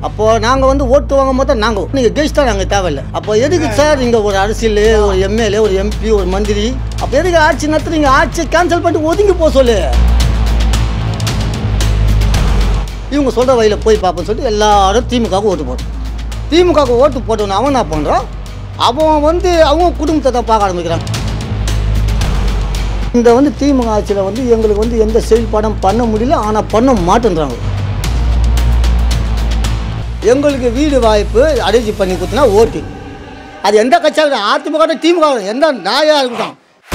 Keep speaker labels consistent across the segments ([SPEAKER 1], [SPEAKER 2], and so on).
[SPEAKER 1] அப்போ நாங்கள் வந்து ஓட்டு வாங்கும் போது தான் நாங்கள் நீங்கள் ஜெயிச்சிட்டா நாங்கள் தேவையில்லை அப்போ எதுக்கு சார் இங்கே ஒரு அரசியல் ஒரு எம்எல்ஏ ஒரு எம்பி ஒரு மந்திரி அப்போ எதுக்கு ஆட்சி நடத்துறீங்க ஆட்சியை கேன்சல் பண்ணிட்டு ஒதுங்கி போக சொல்லு இவங்க சொல்கிற வழியில் போய் பார்ப்போம்னு சொல்லிட்டு எல்லாரும் திமுகவுக்கு ஓட்டு போட்டோம் திமுகவுக்கு ஓட்டு போட்டவன அவன் என்ன பண்ணுறான் அவன் வந்து அவங்க குடும்பத்தை தான் பார்க்க ஆரம்பிக்கிறான் இந்த வந்து திமுக ஆட்சியில் வந்து எங்களுக்கு வந்து எந்த செயல்பாடும் பண்ண முடியல ஆனால் பண்ண மாட்டேன்றாங்க எங்களுக்கு வீடு வாய்ப்பு அரேஞ்ச் பண்ணி கொடுத்தனா ஓட்டு அது எந்த கட்சியாக அதிமுக திமுக எந்த நாயாக இருக்கட்டும்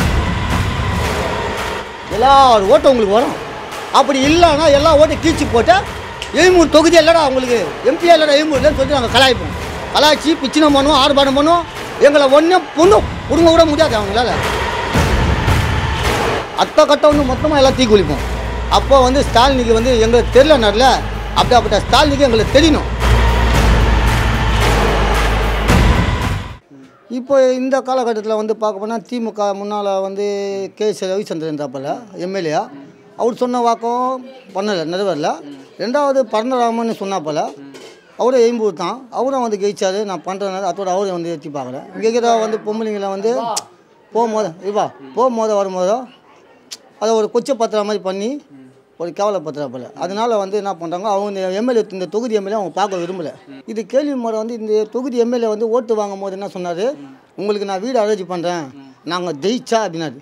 [SPEAKER 1] எல்லா ஓட்டும் உங்களுக்கு வரும் அப்படி இல்லைன்னா எல்லா ஓட்டும் கீழ்ச்சி போட்டு எழுமூர் தொகுதி இல்லைடா உங்களுக்கு எம்பி இல்லைடா எழுமூர் இல்லைன்னு சொல்லிட்டு நாங்கள் கலாய்ப்போம் கலாய்ச்சி பிச்சினம் பண்ணுவோம் ஆர்ப்பாட்டம் பண்ணுவோம் எங்களை ஒன்றும் பொண்ணும் கொடுங்க கூட முடியாது அவங்களால அத்தை கட்ட வந்து மொத்தமாக எல்லாம் தீ குளிப்போம் அப்போ வந்து ஸ்டாலினுக்கு வந்து எங்களுக்கு தெரியல நடல அப்படியாப்பட்ட ஸ்டாலினுக்கு எங்களுக்கு தெரியணும் இப்போ இந்த காலகட்டத்தில் வந்து பார்க்க போனால் திமுக முன்னால் வந்து கே எஸ் ரவிச்சந்திரன் இருந்தாப்பில் எம்எல்ஏ அவர் சொன்ன வாக்கம் பண்ணலை நிறைவேறல ரெண்டாவது பரந்தராமன் சொன்னாப்பில் அவரும் எய்ம்பூர் தான் அவரும் வந்து ஜெயிச்சாரு நான் பண்ணுறேன் அதோட அவரும் வந்து எத்தி பார்க்குறேன் இங்கே இருக்கிற வந்து பொம்பளைங்களை வந்து போகும்போது இவா போகும்போது வரும்போதோ அதை ஒரு கொச்சை பத்திர மாதிரி பண்ணி ஒரு கேவலப்படுத்துறாப்புல அதனால வந்து என்ன பண்ணுறாங்க அவங்க இந்த எம்எல்ஏ இந்த தொகுதி எம்எல்ஏ அவங்க பார்க்க விரும்பல இது கேள்வி முறை வந்து இந்த தொகுதி எம்எல்ஏ வந்து ஓட்டு வாங்கும் போது என்ன சொன்னார் உங்களுக்கு நான் வீடு அரேஞ்ச் பண்ணுறேன் நாங்கள் ஜெயிச்சா அப்படின்னாரு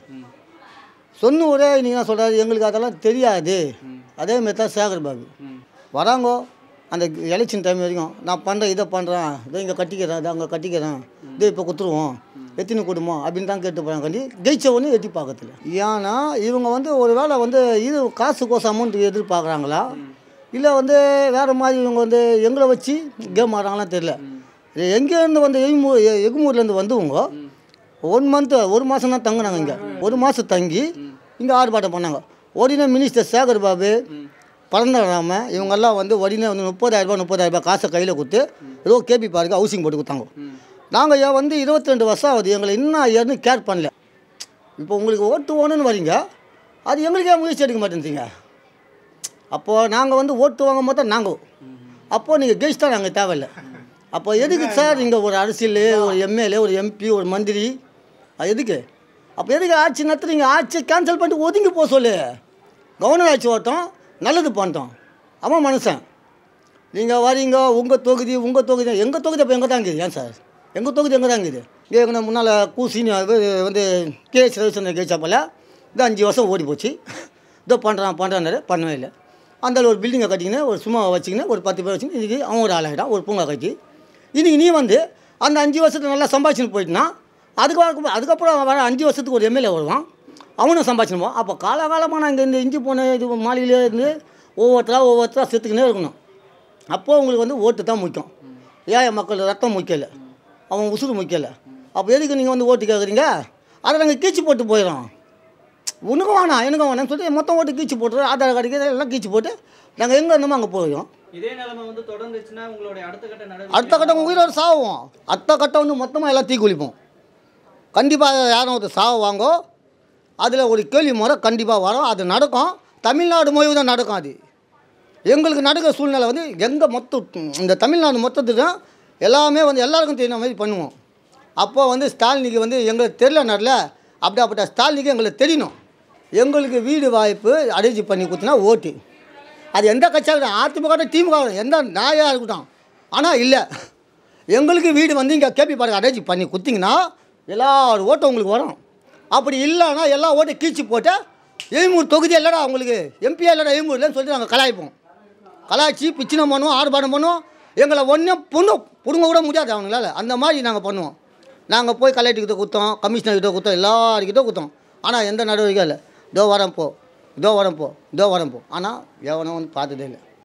[SPEAKER 1] சொன்ன ஒரே நீங்கள் என்ன சொல்கிறாரு எங்களுக்கு அதெல்லாம் தெரியாது அதே மாதிரி தான் சேகர் பாபு வராங்கோ அந்த எலெக்ஷன் டைம் வரைக்கும் நான் பண்ணுறேன் இதை பண்ணுறேன் இதோ இங்கே கட்டிக்கிறேன் இதை அங்கே கட்டிக்கிறேன் இதோ இப்போ குத்துருவோம் எத்தனை குடும்பம் அப்படின்னு தான் கேட்டு போகிறாங்க கண்டி ஜெயிச்ச ஒன்று எட்டி பார்க்கறதில்ல ஏன்னா இவங்க வந்து ஒரு வேளை வந்து இது காசு கோசம் அமௌண்ட் எதிர்பார்க்குறாங்களா இல்லை வந்து வேறு மாதிரி இவங்க வந்து எங்களை வச்சு கேம் ஆடுறாங்களாம் தெரியல இது எங்கேருந்து வந்து எகுமூர் எகுமூர்லேருந்து வந்தவங்க ஒன் மந்த்து ஒரு மாதம் தான் தங்கினாங்க இங்கே ஒரு மாதம் தங்கி இங்கே ஆர்ப்பாட்டம் பண்ணாங்க உடனே மினிஸ்டர் சேகர் பாபு பறந்துடாம இவங்கெல்லாம் வந்து உடனே வந்து முப்பதாயிரரூபா முப்பதாயிரரூபா காசை கையில் கொடுத்து ஏதோ கேபி பார்க்கு ஹவுசிங் போட்டு கொடுத்தாங்க நாங்கள் ஏன் வந்து இருபத்தி ரெண்டு வருஷம் ஆகுது எங்களை இன்னும் ஏன்னு கேர் பண்ணல இப்போ உங்களுக்கு ஓட்டு ஓணுன்னு வரீங்க அது எங்களுக்கே முயற்சி எடுக்க மாட்டேன்றீங்க அப்போது நாங்கள் வந்து ஓட்டு வாங்கும் போது தான் நாங்கள் அப்போது நீங்கள் ஜெயிச்சிட்டா நாங்கள் தேவையில்லை அப்போ எதுக்கு சார் இங்கே ஒரு அரசியல் ஒரு எம்எல்ஏ ஒரு எம்பி ஒரு மந்திரி அது எதுக்கு அப்போ எதுக்கு ஆட்சி நடத்துறீங்க ஆட்சியை கேன்சல் பண்ணிட்டு ஒதுங்கி போக சொல்லு கவர்னர் ஆட்சி ஓட்டம் நல்லது பண்ணிட்டோம் அவன் மனுஷன் நீங்கள் வரீங்க உங்கள் தொகுதி உங்கள் தொகுதி எங்கள் தொகுதி அப்போ எங்கே தான் இருக்குது ஏன் சார் எங்கள் தொகுதி எங்கே தான் இருக்குது இங்கே எங்கே முன்னால் கூசினி வந்து கே எஸ் ரவிச்சந்திரன் கேச்சாப்பில் இது அஞ்சு வருஷம் ஓடி போச்சு இதோ பண்ணுறான் பண்ணுறான்னாரு பண்ணவே இல்லை அந்த ஒரு பில்டிங்கை கட்டிக்கின்னு ஒரு சும்மா வச்சுக்கின்னு ஒரு பத்து பேர் வச்சுக்கின்னு இதுக்கு அவன் ஒரு ஆளாயிட்டான் ஒரு பூங்கா கட்டி இன்னைக்கு நீ வந்து அந்த அஞ்சு வருஷத்துக்கு நல்லா சம்பாதிச்சுன்னு போயிட்டுனா அதுக்கு அதுக்கப்புறம் வர அஞ்சு வருஷத்துக்கு ஒரு எம்எல்ஏ வருவான் அவனும் சம்பாதிச்சுன்னு போவான் அப்போ காலகாலமாக நான் இங்கே இந்த இஞ்சி போன இது மாளிகையிலே இருந்து ஒவ்வொருத்தரா ஒவ்வொருத்தரா செத்துக்கினே இருக்கணும் அப்போது உங்களுக்கு வந்து ஓட்டு தான் முக்கியம் ஏன் மக்கள் ரத்தம் முக்கியலை அவன் உசுறு முக்கியலை அப்போ எதுக்கு நீங்கள் வந்து ஓட்டு கேட்குறீங்க அதை நாங்கள் கீச்சு போட்டு போயிடும் உனக்கும் வேணாம் எனக்கும் வேணாம்னு சொல்லிட்டு மொத்தம் ஓட்டு கீச்சு போட்டுறோம் ஆதார் கார்டு எல்லாம் கீச்சு போட்டு நாங்கள் எங்கே இருந்தோமோ அங்கே போயிடும்
[SPEAKER 2] இதே நிலைமை வந்து தொடர்ந்துச்சுன்னா உங்களுடைய அடுத்த கட்ட நடவடிக்கை
[SPEAKER 1] அடுத்த கட்டம் உயிரோட சாவோம் அடுத்த கட்டம் வந்து மொத்தமாக எல்லாம் தீ குளிப்போம் கண்டிப்பாக யாரும் ஒரு சாவு வாங்கோ அதில் ஒரு கேள்வி முறை கண்டிப்பாக வரும் அது நடக்கும் தமிழ்நாடு முழுவதும் நடக்கும் அது எங்களுக்கு நடக்கிற சூழ்நிலை வந்து எங்கள் மொத்தம் இந்த தமிழ்நாடு மொத்தத்துக்கு தான் எல்லாமே வந்து எல்லாருக்கும் தெரியுற மாதிரி பண்ணுவோம் அப்போ வந்து ஸ்டாலினுக்கு வந்து எங்களுக்கு தெரியல நடல அப்படியாப்பட்ட ஸ்டாலினுக்கு எங்களுக்கு தெரியணும் எங்களுக்கு வீடு வாய்ப்பு அரேஞ்ச் பண்ணி கொடுத்தனா ஓட்டு அது எந்த கட்சியாக அதிமுக திமுக எந்த நாயாக இருக்கட்டும் ஆனால் இல்லை எங்களுக்கு வீடு வந்து இங்கே கேபி பார்க்க அரேஞ்ச் பண்ணி கொடுத்தீங்கன்னா எல்லா ஓட்டும் உங்களுக்கு வரும் அப்படி இல்லைன்னா எல்லா ஓட்டும் கீழ்ச்சி போட்டு எழுமூர் தொகுதி இல்லைடா உங்களுக்கு எம்பி இல்லைடா எழுமூர் இல்லைன்னு சொல்லிட்டு நாங்கள் கலாய்ப்போம் கலாய்ச்சி பிச்சினம் பண்ணுவோம் ஆர்ப்பாட்டம் பண்ணுவோம் எங்களை ஒன்றும் பொண்ணு பிடுங்க கூட முடியாது அவங்களால அந்த மாதிரி நாங்கள் பண்ணுவோம் நாங்கள் போய் கலெக்டர்கிட்ட கொடுத்தோம் கமிஷனர்கிட்ட கொடுத்தோம் எல்லாருக்கிட்ட கொடுத்தோம் ஆனால் எந்த நடவடிக்கையும் இல்லை இதோ வரேன் போ இதோ வரேன் போ இதோ வரேன் போ ஆனால் எவனும் வந்து பார்த்ததே இல்லை